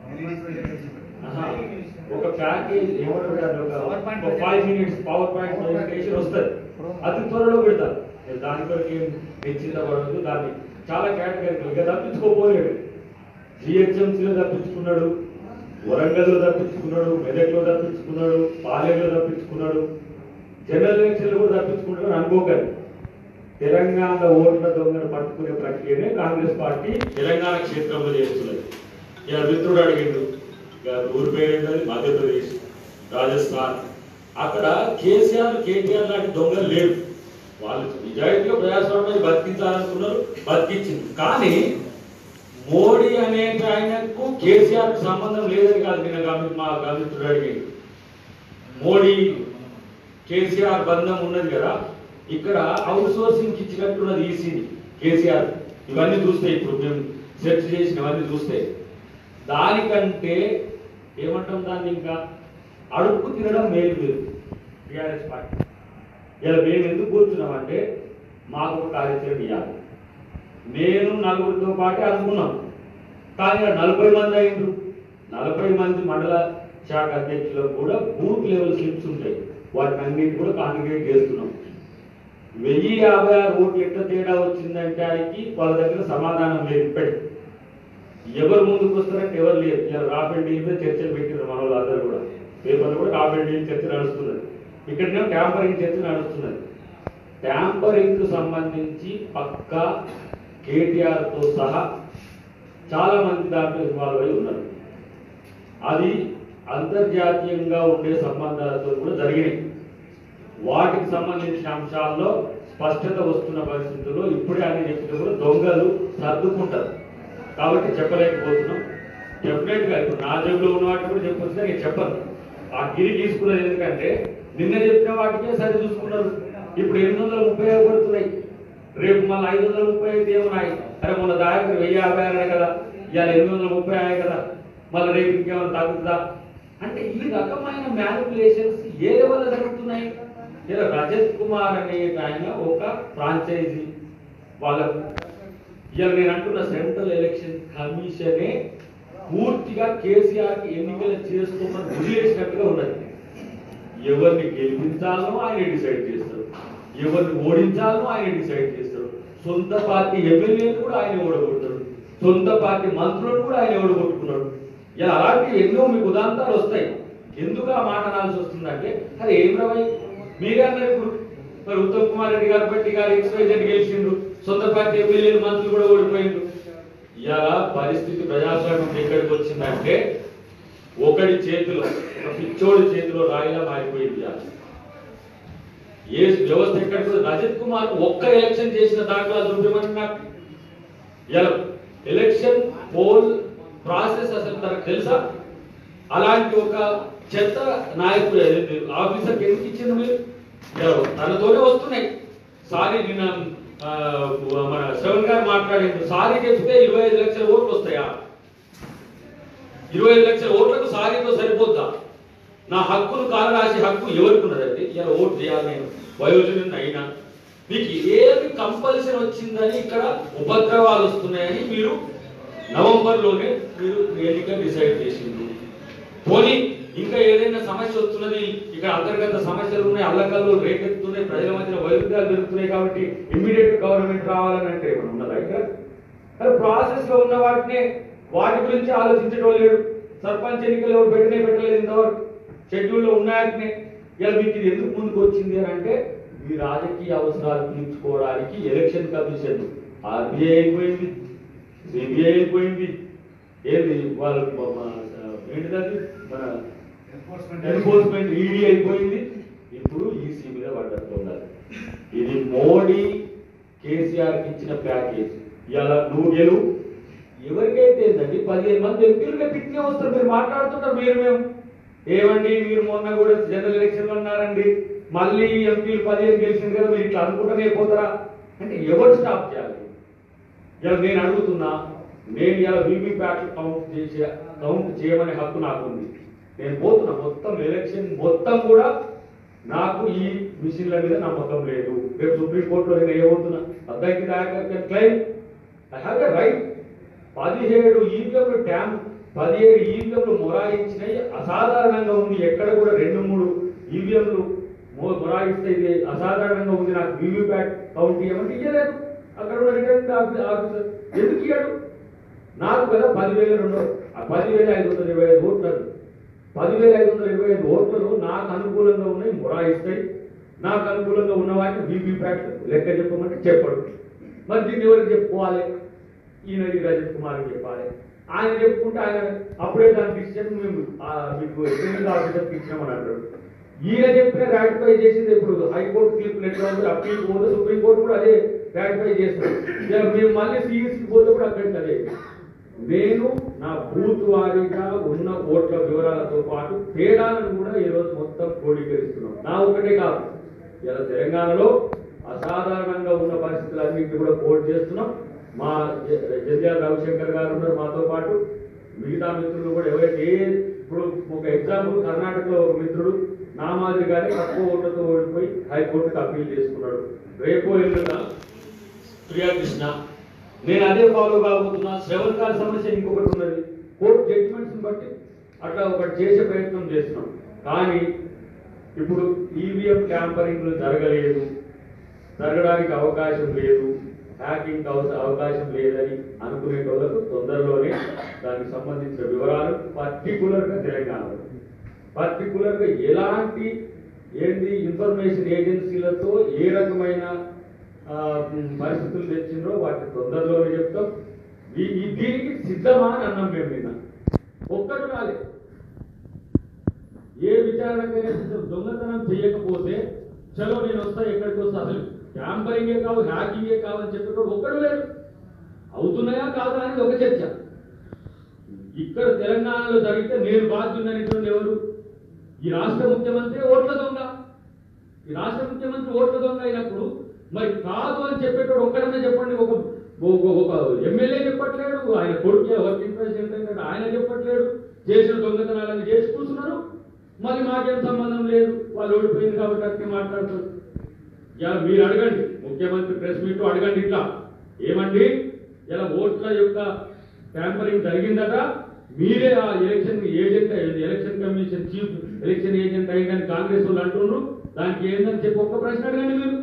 ఆహా, ఒక ప్యాకేజ్ ఏమంటారు దాన్ని ఒక- ఒక five minutes power point presentation వస్తుంది అతి త్వరలో పెడతారు నేను దాని కొరకు ఏం నిశ్చింతపడదు దాన్ని చాలా కేటగిరీ ఇక తప్పించుకోపోలేడు జిహెచ్ఎంసీలో తప్పించుకున్నాడు వరంగల్లో తప్పించుకున్నాడు మెదక్లో తప్పించుకున్నాడు పాలేరులో తప్పించుకున్నాడు జనరల్ ఎలక్షన్లు కూడా తప్పించుకుంటాడు అనుకోకండి తెలంగాణ ఓట్ల దొంగను పట్టుకునే ప్రక్రియనే కాంగ్రెస్ పార్టీ తెలంగాణ క్షేత్రంలో చేస్తున్నది ఇక మిత్రుడు అడిగిండు ఇక ఊరి పేరు ఏంటది మధ్యప్రదేశ్ రాజస్థాన్ అక్కడ కేసీఆర్ కేటీఆర్ లాంటి దొంగలు లేవు వాళ్ళు నిజాయితీగా ప్రజాస్వామ్యాన్ని బతికించాలనుకున్నారు బతికించింది కానీ మోడీ అనే ఆయనకు కేసీఆర్ కు సంబంధం లేదని కాదు నిన్న గమి మా గమిత్రుడు అడిగిండు మోడీ కేసీఆర్ బంధం ఉన్నది కదా ఇక్కడ అవుట్ సోర్సింగ్ ఇచ్చినట్టున్నది ఈసీని కేసీఆర్ ఇవన్నీ చూస్తే ఇప్పుడు మేము సెర్చ్ చేసినవన్నీ చూస్తే దానికంటే ఏమంటాం దాన్ని ఇంకా అడుక్కు తినడం మేలు మీరు టీఆర్ఎస్ పార్టీ ఇలా మేము ఎందుకు కూర్చున్నామంటే మాకు ఒక కార్యాచరణ ఇవ్వాలి నేను నలుగురితో పాటే అనుకున్నాం కానీ ఆ నలభై మంది అయిండ్రు నలభై మంది మండల శాఖ అధ్యక్షులకు కూడా బూత్ లెవెల్ స్లిప్స్ ఉంటాయి వాటిని అన్నిటి కూడా కాండిడేట్ చేస్తున్నాం వెయ్యి యాభై ఆరు ఓట్లు ఎట్లా తేడా వచ్చిందంటే ఆయనకి వాళ్ళ దగ్గర సమాధానం లేదు ఇప్పటికి ఎవరు ముందుకు వస్తారంటే ఎవరు లేరు ఇలా రాఫెల్ డీల్ మీద చర్చలు పెట్టినారు మన వాళ్ళందరూ కూడా పేపర్లు కూడా రాఫెల్ డీల్ చర్చ నడుస్తున్నది ఇక్కడనే ట్యాంపరింగ్ చర్చ నడుస్తున్నది ట్యాంపరింగ్ కు సంబంధించి పక్కా కేటీఆర్ తో సహా చాలా మంది దాంట్లో ఇన్వాల్వ్ అయి ఉన్నారు అది అంతర్జాతీయంగా ఉండే సంబంధాలతో కూడా జరిగినాయి వాటికి సంబంధించిన అంశాల్లో స్పష్టత వస్తున్న పరిస్థితుల్లో ఇప్పుడే అని చెప్పిన కూడా దొంగలు సర్దుకుంటారు కాబట్టి చెప్పలేకపోతున్నాం డెఫినెట్ గా ఇప్పుడు నా జేబులో ఉన్న వాటిని కూడా చెప్పొచ్చు నేను చెప్పను ఆ గిరి తీసుకున్నది ఎందుకంటే నిన్న చెప్పిన వాటికే సరి చూసుకున్నారు ఇప్పుడు ఎనిమిది వందల ముప్పై ఐదు పడుతున్నాయి రేపు మళ్ళీ ఐదు వందల ముప్పై ఐదు ఏమున్నాయి అరే మొన్న దాకా వెయ్యి యాభై ఆరు కదా ఇవాళ ఎనిమిది వందల ముప్పై ఆరు కదా మళ్ళీ రేపు ఇంకేమైనా తగ్గుతుందా అంటే ఈ రకమైన మ్యానిపులేషన్స్ ఏ లెవెల్లో జరుగుతున్నాయి ఇలా రజత్ కుమార్ అనే ఆయన ఒక ఫ్రాంచైజీ వాళ్ళ ఇవాళ నేను అంటున్న సెంట్రల్ ఎలక్షన్ కమిషనే పూర్తిగా కేసీఆర్ కి ఎన్నికలు చేసుకోమని వదిలేసినట్టుగా ఉన్నది ఎవరిని గెలిపించాలనో ఆయన డిసైడ్ చేస్తారు ఎవరిని ఓడించాలనో ఆయన డిసైడ్ చేస్తారు సొంత పార్టీ ఎమ్మెల్యేలు కూడా ఆయన ఓడగొడతాడు సొంత పార్టీ మంత్రులను కూడా ఆయన ఓడగొట్టుకున్నాడు ఇలా అలాంటి ఎన్నో మీకు ఉదాంతాలు వస్తాయి ఎందుకు ఆ మాట అనాల్సి వస్తుందంటే అది ఏం రవై మీరే అన్నారు ఇప్పుడు మరి ఉత్తమ్ కుమార్ రెడ్డి గారు బట్టి గారు ఎక్స్వైజెడ్ గెలిచిండు సొంత పార్టీ ఎమ్మెల్యేలు మంత్రులు కూడా ఓడిపోయిండు ఇలా పరిస్థితి ప్రజాస్వామ్యం ఎక్కడికి వచ్చిందంటే ఒకడి చేతిలో ఒక పిచ్చోడి చేతిలో రాయిలా మారిపోయింది ఇవాళ. ఏ వ్యవస్థ ఎక్కడికి పోయింది? రజత్ కుమార్ ఒక్క ఎలక్షన్ చేసిన దాంట్లో చూడమని నాకు ఇలా ఎలక్షన్ పోల్ ప్రాసెస్ అసలు తనకు తెలుసా అలాంటి ఒక చెత్త నాయకుడు ఏదైతే ఆఫీసర్కి ఎందుకు ఇచ్చింది మీరు ఇలా తనతోనే వస్తున్నాయి సారీ నిన్న ఆ, మన శ్రవణ్ గారు మాట్లాడింది సారీ చెప్తే ఇరవై ఐదు లక్షల ఓట్లు వస్తాయా ఇరవై ఐదు లక్షల ఓట్లకు సారీతో సరిపోద్దా నా హక్కును కాలు రాసే హక్కు ఎవరికి ఉన్నదండి ఇలా ఓటు చేయాలి నేను వయోజన అయినా మీకు ఏమి కంపల్సరీ వచ్చిందని ఇక్కడ ఉపద్రవాలు వస్తున్నాయని మీరు నవంబర్లోనే మీరు ఎన్నిక డిసైడ్ చేసింది పోనీ ఇంకా ఏదైనా సమస్య వస్తున్నది ఇక్కడ అంతర్గత సమస్యలు ఉన్నాయి అల్లకల్లు రేకెత్తున్నాయి ప్రజల మధ్య వైరుధ్యాలు జరుగుతున్నాయి కాబట్టి ఇమ్మీడియట్ గవర్నమెంట్ రావాలని అంటే ఏమైనా ఉన్నదా ఇక్కడ కానీ ప్రాసెస్ లో ఉన్న వాటిని వాటి గురించి ఆలోచించడం లేడు సర్పంచ్ ఎన్నికలు ఎవరు పెట్టనే పెట్టలేదు ఇంతవరకు షెడ్యూల్ లో ఉన్నాయని ఇలా మీకు ఇది ఎందుకు ముందుకు వచ్చింది అని అంటే మీ రాజకీయ అవసరాలు తీర్చుకోవడానికి ఎలక్షన్ కమిషన్ ఆర్బీఐ అయిపోయింది సిబిఐ అయిపోయింది ఏది వాళ్ళు మన, ఏంటిది మన ఎన్ఫోర్స్మెంట్ ఈడీ అయిపోయింది ఇప్పుడు ఈసీ మీద పడ్డట్టున్నారు ఇది మోడీ కేసీఆర్ కి ఇచ్చిన ప్యాకేజ్ ఇలా నువ్వు గెలువు ఎవరికైతే ఏంటండి పదిహేను మంది ఎంపీలుగా పిట్నే వస్తారు మీరు మాట్లాడుతున్నారు మీరు మేము ఏమండి మీరు మొన్న కూడా జనరల్ ఎలక్షన్ అన్నారండి మళ్ళీ ఎంపీలు పదిహేను గెలిచింది కదా మీరు ఇట్లా అనుకుంటూనే పోతారా అంటే ఎవరు స్టాప్ చేయాలి ఇలా నేను అడుగుతున్నా నేను ఇలా వీవీప్యాట్ కౌంట్ చేసే కౌంట్ చేయమనే హక్కు నాకు ఉంది నేను పోతున్నా మొత్తం ఎలక్షన్ మొత్తం కూడా నాకు ఈ మిషన్ల మీద నమ్మకం లేదు రేపు సుప్రీంకోర్టులో నేను ఏమవుతున్నా అర్థానికి claim I have a right పదిహేడు ఈవీఎంలు ట్యాం పదిహేడు ఈవీఎంలు మొరాయించినాయి అసాధారణంగా ఉంది ఎక్కడ కూడా రెండు మూడు ఈవీఎంలు మొరాయిస్తే ఇది అసాధారణంగా ఉంది నాకు వీవీప్యాట్ కౌంట్ చేయమంటే ఇయ్యలేదు అక్కడ ఉన్న రిటర్నింగ్ ఆఫీ- ఆఫీసర్ ఎందుకు ఇయ్యాడు నాకు కదా పదివేల రెండు ఆ పదివేల ఐదు వందల ఇరవై ఐదు ఓట్లు పదివేల ఐదు వందల ఇరవై ఐదు ఓట్లను నాకు అనుకూలంగా ఉన్నాయి మొరాయిస్తాయి నాకు అనుకూలంగా ఉన్న వాటిని వీవీప్యాట్ లెక్క చెప్పమంటే చెప్పడు మరి దీన్ని ఎవరికి చెప్పుకోవాలి ఈయన ఈ రజత్ కుమార్కి చెప్పాలి ఆయన చెప్పుకుంటే ఆయన అప్పుడే దాని డిసిషన్ మేము ఆ, మీకు రిటర్నింగ్ ఆఫీసర్కి ఇచ్చినామని అంటాడు ఈయన చెప్పిన రాటిఫై చేసింది ఇప్పుడు హైకోర్టు తీర్పు ఎట్లా ఉంది అప్పీల్ పోతే సుప్రీం కోర్టు కూడా అదే రాటిఫై చేస్తారు ఇక మేము మళ్ళీ సిఈసికి పోతే కూడా అక్కడికి అదే నేను నా బూత్ వారీగా ఉన్న ఓట్ల వివరాలతో పాటు తేడాలను కూడా ఈ రోజు మొత్తం క్రోడీకరిస్తున్నాం నా ఒకటే కాదు ఇలా తెలంగాణలో అసాధారణంగా ఉన్న పరిస్థితులన్నింటినీ కూడా కోడ్ చేస్తున్నాం మా జ- జంధ్యాల రవిశంకర్ గారు ఉన్నారు మాతో పాటు మిగతా మిత్రులు కూడా ఎవరైతే ఏ ఇప్పుడు ఒక ఎగ్జాంపుల్ కర్ణాటకలో ఒక మిత్రుడు నా మాదిరిగానే తక్కువ ఓట్లతో ఓడిపోయి హైకోర్టుకు అప్పీల్ చేసుకున్నాడు రేపు ఎల్లుండా ప్రియాకృష్ణ నేను అదే ఫాలో కాబోతున్నా శ్రవణ్ గారి సమస్య ఇంకొకటి ఉన్నది కోర్టు జడ్జిమెంట్స్ బట్టి అట్లా ఒకటి చేసే ప్రయత్నం చేస్తున్నాం కానీ ఇప్పుడు ఈవీఎం ట్యాంపరింగ్లు జరగలేదు జరగడానికి అవకాశం లేదు హ్యాకింగ్ అవ- అవకాశం లేదని అనుకునేటోళ్లకు తొందరలోనే దానికి సంబంధించిన వివరాలు పర్టికులర్ గా తెలంగాణలో పర్టికులర్ గా ఎలాంటి ఏంటి ఇన్ఫర్మేషన్ ఏజెన్సీలతో ఏ రకమైన ఆ, ఉమ్, పరిస్థితులు తెచ్చిండ్రో వాటిని తొందరలోనే చెప్తాం ఈ- ఈ దీనికి సిద్ధమా అని అన్నాం మేము నిన్న ఒక్కడు రాలేదు ఏ విచారణకైనా సిద్ధం. దొంగతనం చేయకపోతే చలో నేను వస్తా ఎక్కడికి వస్తా అసలు ట్యాంపరింగే కావు హ్యాకింగే కావని చెప్పేటోడు ఒక్కడు లేడు అవుతున్నాయా కాదా అనేది ఒక చర్చ ఇక్కడ తెలంగాణలో జరిగితే నేను బాధ్యున్నటువంటి ఎవరు ఈ రాష్ట్ర ముఖ్యమంత్రి ఓట్ల దొంగ ఈ రాష్ట్ర ముఖ్యమంత్రి ఓట్ల దొంగ అయినప్పుడు మరి కాదు అని చెప్పేటోడు ఒక్కడన్నా చెప్పండి ఒక ఒక- ఒక ఎమ్మెల్యే చెప్పట్లేడు ఆయన కొడుకు వర్కింగ్ ప్రెసిడెంట్ అయినాడు ఆయన చెప్పట్లేడు చేసిన దొంగతనాలన్నీ చేసి కూర్చున్నారు మరి మాకేం సంబంధం లేదు వాళ్ళు ఓడిపోయింది కాబట్టి అట్నే మాట్లాడుతారు ఇలా మీరు అడగండి ముఖ్యమంత్రి ప్రెస్ మీట్ అడగండి ఇట్లా ఏమండి ఇలా ఓట్ల యొక్క ట్యాంపరింగ్ జరిగిందట మీరే ఆ election agent election commission chief election agent అయ్యిందని కాంగ్రెస్ వాళ్ళు అంటున్నారు దానికి ఏందని చెప్పి ఒక్క ప్రశ్న అడగండి మీరు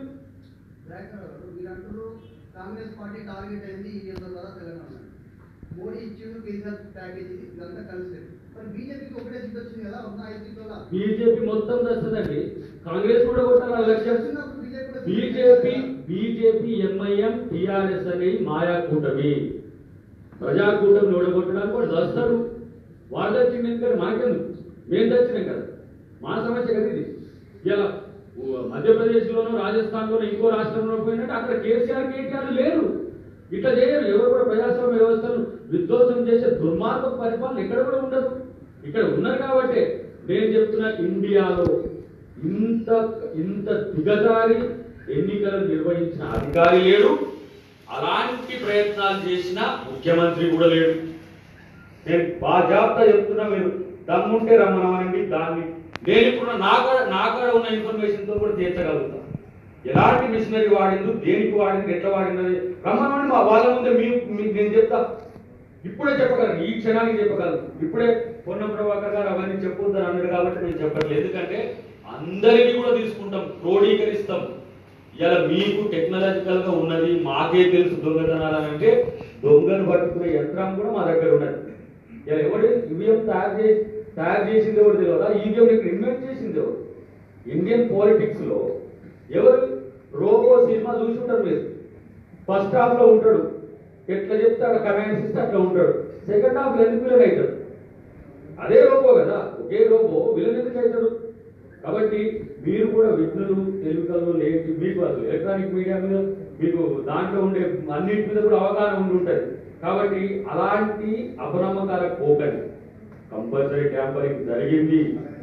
మీరు అంటున్నారు కాంగ్రెస్ పార్టీ టార్గెట్ అయింది ఈ యుద్ధం ద్వారా తెలంగాణ మోడీ ఇచ్చిండు కేసీఆర్ ప్యాకేజ్ ఇదంతా కలిసి మరి బీజేపీకి ఒకటే సీట్ వచ్చింది కదా ఉన్న ఐదు సీట్ల బీజేపీ మొత్తం వస్తుందండి కాంగ్రెస్ కూడా కొట్టాలి లక్ష్యం వచ్చినప్పుడు బీజేపీ కూడా బీజేపీ బీజేపీ ఎంఐఎం టిఆర్ఎస్ అనే మాయా కూటమి ప్రజా కూటమిని ఓడగొట్టడానికి వాడు వస్తారు వాళ్ళు వచ్చింది ఎందుకంటే మాకెందుకు మేము తెచ్చినాం కదా మా సమస్య కదా ఇది ఇలా మధ్యప్రదేశ్లోనూ రాజస్థాన్లోనూ ఇంకో రాష్ట్రంలో పోయినట్టు అక్కడ కేసీఆర్ కేటీఆర్ లేరు ఇట్లా చేయరు ఎవరు కూడా ప్రజాస్వామ్య వ్యవస్థను విధ్వంసం చేసే దుర్మార్గ పరిపాలన ఎక్కడ కూడా ఉండదు ఇక్కడ ఉన్నారు కాబట్టి నేను చెప్తున్నా ఇండియాలో ఇంత ఇంత దిగజారి ఎన్నికలు నిర్వహించిన అధికారి లేడు అలాంటి ప్రయత్నాలు చేసిన ముఖ్యమంత్రి కూడా లేడు నేను బాజాబ్తా చెప్తున్నా మీరు దమ్ముంటే రమ్మనమనండి దాన్ని నేను ఇప్పుడు నా కాడ నా కాడ ఉన్న ఇన్ఫర్మేషన్ తో కూడా తీర్చగలుగుతా ఎలాంటి మిషనరీ వాడిండు దేనికి వాడింది ఎట్లా వాడింది రమ్మనమని మా వాళ్ళ ముందే మీ మీకు నేను చెప్తా ఇప్పుడే చెప్పగలను ఈ క్షణానికి చెప్పగలను ఇప్పుడే పొన్నం ప్రభాకర్ గారు అవన్నీ చెప్పొద్దని అన్నారు కాబట్టి నేను చెప్పట్లేదు ఎందుకంటే అందరికీ కూడా తీసుకుంటాం క్రోడీకరిస్తాం ఇలా మీకు టెక్నాలజికల్ గా ఉన్నది మాకే తెలుసు దొంగతనాలు అని అంటే దొంగను పట్టుకునే యంత్రం కూడా మా దగ్గర ఉన్నది ఇలా ఎవడు ఈవీఎం తయారు చేసి తయారు చేసింది ఎవరు తెలియదా ఈవీఎం ఇక్కడ ఇన్వెంట్ చేసింది ఎవరు ఇండియన్ పాలిటిక్స్ లో ఎవరు రోబో సినిమా చూసి ఉంటారు మీరు ఫస్ట్ హాఫ్ లో ఉంటాడు ఎట్లా చెప్తే అక్కడ కమాండ్స్ ఇస్తే అట్లా ఉంటాడు సెకండ్ హాఫ్ లో ఎందుకు విలన్ అవుతాడు అదే రోబో కదా ఒకే రోబో విలన్ ఎందుకు అవుతాడు కాబట్టి మీరు కూడా విఘ్నులు తెలుగులు లేటి మీకు అసలు ఎలక్ట్రానిక్ మీడియా మీద మీకు దాంట్లో ఉండే అన్నిటి మీద కూడా అవగాహన ఉండి ఉంటుంది కాబట్టి అలాంటి అపనమ్మకాలకు పోకండి కంపల్సరీ ట్యాంపరింగ్ జరిగింది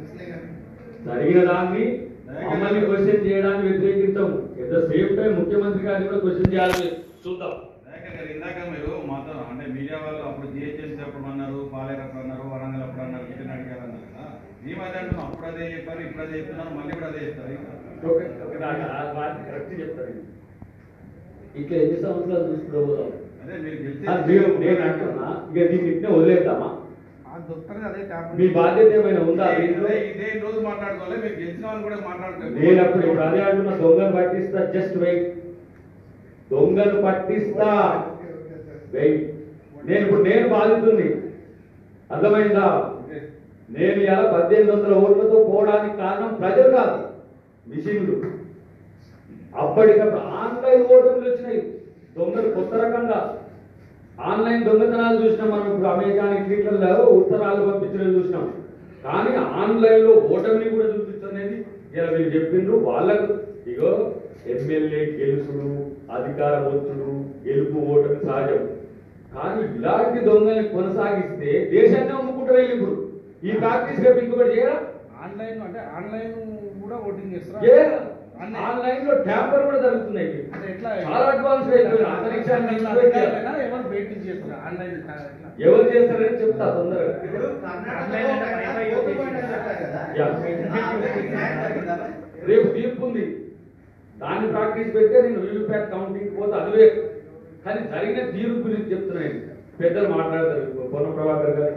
జరిగిన దాన్ని మమ్మల్ని క్వశ్చన్ చేయడానికి వ్యతిరేకించాము ఎట్ ద సేమ్ టైం ముఖ్యమంత్రి గారిని కూడా క్వశ్చన్ చేయాలని చూద్దాం నాయకర్ గారు ఇందాక మీరు మాతో అంటే మీడియా వాళ్ళు అప్పుడు జిహెచ్ఎంసీ అప్పుడు అన్నారు పాలేరు అప్పుడు అన్నారు వరంగల్ అప్పుడు అన్నారు కిచెన్ అడిగారు అన్నారు కదా ఈ మధ్య అంటున్నాం అప్పుడు అదే చెప్పారు ఇప్పుడు అదే చెప్తున్నారు మళ్ళీ కూడా అదే చెప్తారు ఇంకా. ఓకే ఓకే నాకు ఆ వాటిని కరెక్ట్ చెప్తాను ఇట్లా ఎన్ని సంవత్సరాలు చూసుకుంటూ పోదాం అదే మీరు అది గెలిచే నేను నేను అంటున్నా ఇక దీన్ని ఇట్నే వదిలేద్దామా ఆ దొరుకుతుంది అదే ట్యాప్ మీ బాధ్యత ఏమైనా ఉందా ఇదే- దీంట్లో ఇదే- ఇదే రోజు మాట్లాడుకోవాలి మీరు గెలిచిన వాళ్ళు కూడా మాట్లాడుకోవాలి నేను అప్పుడు ఇప్పుడు అదే అంటున్నా దొంగను పట్టిస్తా జస్ట్ వెయిట్ దొంగను పట్టిస్తా వెయిట్ నేను ఇప్పుడు నేను బాధితుంది అర్థమైందా నేను ఇలా పద్దెనిమిది వందల ఓట్లతో పోవడానికి కారణం ప్రజలు కాదు మిషన్లు అప్పటికప్పుడు ఆన్లైన్ ఓటర్లు వచ్చినాయి దొంగలు కొత్త రకంగా ఆన్లైన్ దొంగతనాలు చూసినాం మనం ఇప్పుడు అమెజాన్ ట్విట్టర్లో ఉత్తరాలు పంపించడం చూసినాం కానీ ఆన్లైన్ లో ఓటమిని కూడా చూపించనేది ఇలా మీరు చెప్పిండ్రు వాళ్ళకు ఇగో ఎమ్మెల్యే గెలుసుడు అధికార ఒత్తుడు గెలుపు ఓటమి సహజం కానీ ఇలాంటి దొంగల్ని కొనసాగిస్తే దేశాన్ని అమ్ముకుంటూ వెళ్ళి ఇప్పుడు ఈ ప్రాక్టీస్ రేపు ఇంకొకటి చేయరా ఆన్లైన్ అంటే ఆన్లైన్ కూడా ఓటింగ్ చేస్తారా ఏ అన్నీ. ఆన్లైన్ లో ట్యాంపర్ కూడా జరుగుతున్నాయి అంటే ఎట్లా చాలా అడ్వాన్స్ అయిపోయింది అంతరిక్షాన్ని తీసుకుపోయి ఆన్లైన్ ఎవరు బెట్టింగ్ చేస్తారు ఆన్లైన్ ఎట్లా? ఎవరు చేస్తారని చెప్తా తొందరగా ఇప్పుడు కర్ణాటకలో ఒక ఆయన ఓటు పోయిందని చెప్పారు కదా. యా. ఆ, అందరికీ న్యాయం జరిగిందా మరి? రేపు తీర్పు ఉంది దాన్ని ప్రాక్టీస్ పెడితే నేను వీవీప్యాట్ కౌంటింగ్ పోతే అదివే కానీ జరిగిన తీర్పు గురించి చెప్తున్నాను పెద్దలు మాట్లాడతారు పొన్న ప్రభాకర్ గారు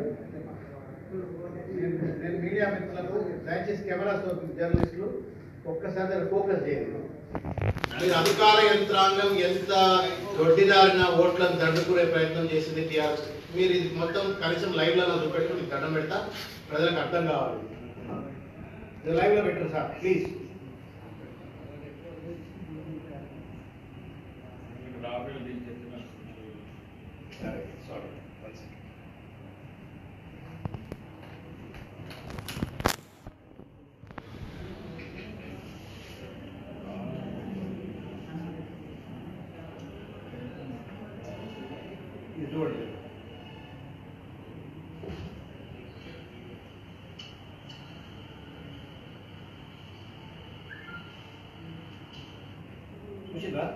నేను నేను మీడియా మిత్రులకు దయచేసి కెమెరాస్ జర్నలిస్టులు ఒక్కసారి దాన్ని ఫోకస్ చేయండి మీరు అధికార యంత్రాంగం ఎంత దొడ్డిదారిన ఓట్లను దండుకునే ప్రయత్నం చేసింది టీఆర్ఎస్ మీరు ఇది మొత్తం కనీసం లైవ్ లో చూపెట్టు మీకు దండం పెడతా ప్రజలకు అర్థం కావాలి ఇది లైవ్ లో పెట్టండి సార్ ప్లీజ్ సరే సారీ వన్ సెకండ్ ఇది చూడండి చూసిందా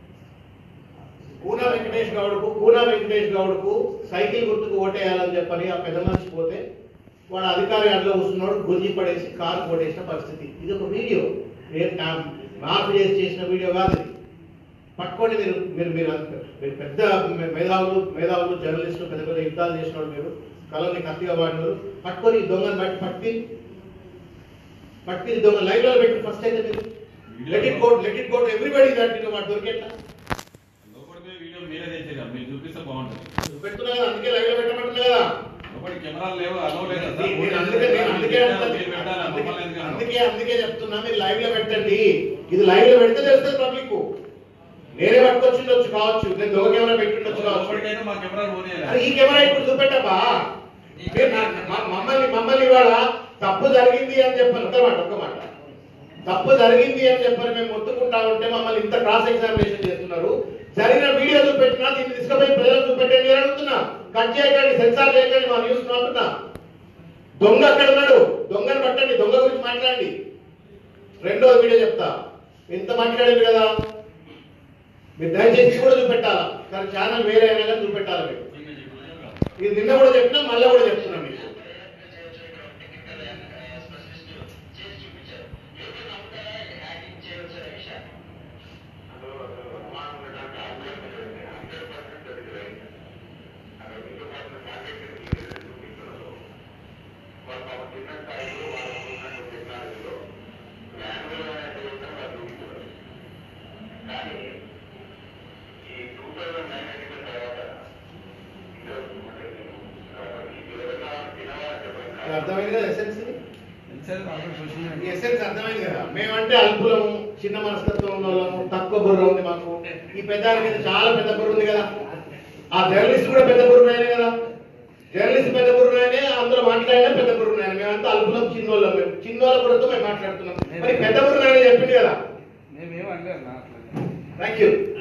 పూనా వెంకటేష్ గౌడ్కు పూనా వెంకటేష్ గౌడ్కు సైకిల్ గుర్తుకు ఓటేయాలని చెప్పని ఆ పెద్ద మనిషి పోతే వాడు అధికారి అడ్లో కూర్చున్నాడు గుంజి పడేసి కారు కొట్టేసిన పరిస్థితి ఇది ఒక వీడియో మార్పు చేసి చేసిన వీడియో కాదు ఇది పట్టుకోండి మీరు మీరు మీరు అంత- మీరు పెద్ద మే- మేధావులు మేధావులు జర్నలిస్టులు పెద్ద పెద్ద యుద్ధాలు చేసిన వాళ్ళు మీరు కళని కత్తిగా వాడినారు పట్టుకొని ఈ దొంగను బట్టి పట్టి పట్టి ఈ దొంగ లైవ్ లో పెట్టి ఫస్ట్ అయితే మీరు let it go let it go to everybody that you వాడు దొరికేట్లా లోపలికి పోయి వీడియో మీరే తెచ్చారు మీరు చూపిస్తే బాగుంటుంది పెడుతున్నా కదా అందుకే లైవ్ లో పెట్టమంటున్నా కదా లోపలి కెమెరాలు లేవు అలో లేదు కదా. నేను నేను అందుకే నేను అందుకే అంటున్నా. మీరు పెట్టాలా? మమ్మల్ని ఎందుకు అన్నారు? అందుకే అందుకే చెప్తున్నా మీరు లైవ్ లో పెట్టండి ఇది లైవ్ లో పెడితే తెలుస్తుంది పబ్లిక్ నేనే పట్టుకొచ్చిండొచ్చు కావచ్చు నేను దొంగ కెమెరా పెట్టిండొచ్చు కావచ్చు లోపలికైతే మా కెమెరాలు అరే పోనీయాలి. ఈ కెమెరా ఇప్పుడు చూపెట్టబ్బా మీరు నా- మ- మమ్మల్ని మమ్మల్ని ఇవాళ తప్పు జరిగింది అని చెప్పాను ఒక్క మాట ఒక్క మాట తప్పు జరిగింది అని చెప్పని మేము మొత్తుకుంటా ఉంటే మమ్మల్ని ఇంత క్రాస్ ఎగ్జామినేషన్ చేస్తున్నారు జరిగిన వీడియో చూపెట్టినా దీన్ని తీసుకుపోయి ప్రజలకు చూపెట్టండి అని అడుగుతున్నా కట్ చేయకండి సెన్సార్ చేయకండి మా న్యూస్ అంటున్నా దొంగ అక్కడ ఉన్నాడు దొంగను పట్టండి దొంగ గురించి మాట్లాడండి రెండో వీడియో చెప్తా ఎంత మాట్లాడారు కదా మీరు దయచేసి కూడా చూపెట్టాలా కానీ ఛానల్ వేరే అయినా కానీ చూపెట్టాలి మీరు ఇది నిన్న కూడా చెప్పినా మళ్ళీ కూడా చెప్తున్నా మీకు ఇది అర్థమైంది కదా ఎసెన్స్ ఇన్సైడ్ ఆల్రెడీ సోషల్ ఈ మీడియా ఎసెన్స్ అర్థమైంది కదా మేమంటే అల్పులము చిన్న మనస్తత్వం ఉన్న వాళ్ళము తక్కువ బుర్ర ఉంది మాకు ఈ పెద్ద మీద చాలా పెద్ద బుర్ర ఉంది కదా ఆ జర్నలిస్ట్ కూడా పెద్ద బుర్ర ఆయనే కదా జర్నలిస్ట్ పెద్ద బుర్ర ఆయనే అందులో మాట్లాడినా పెద్ద బుర్ర ఆయన మేమంతా అల్పులం చిన్నోళ్ళం మేము చిన్నోళ్ళ బుర్రతో మేము మాట్లాడుతున్నాం మరి పెద్ద బుర్ర ఆయన చెప్పింది కదా మేమేం అనలేదు నా అట్లా థ్యాంక్ యూ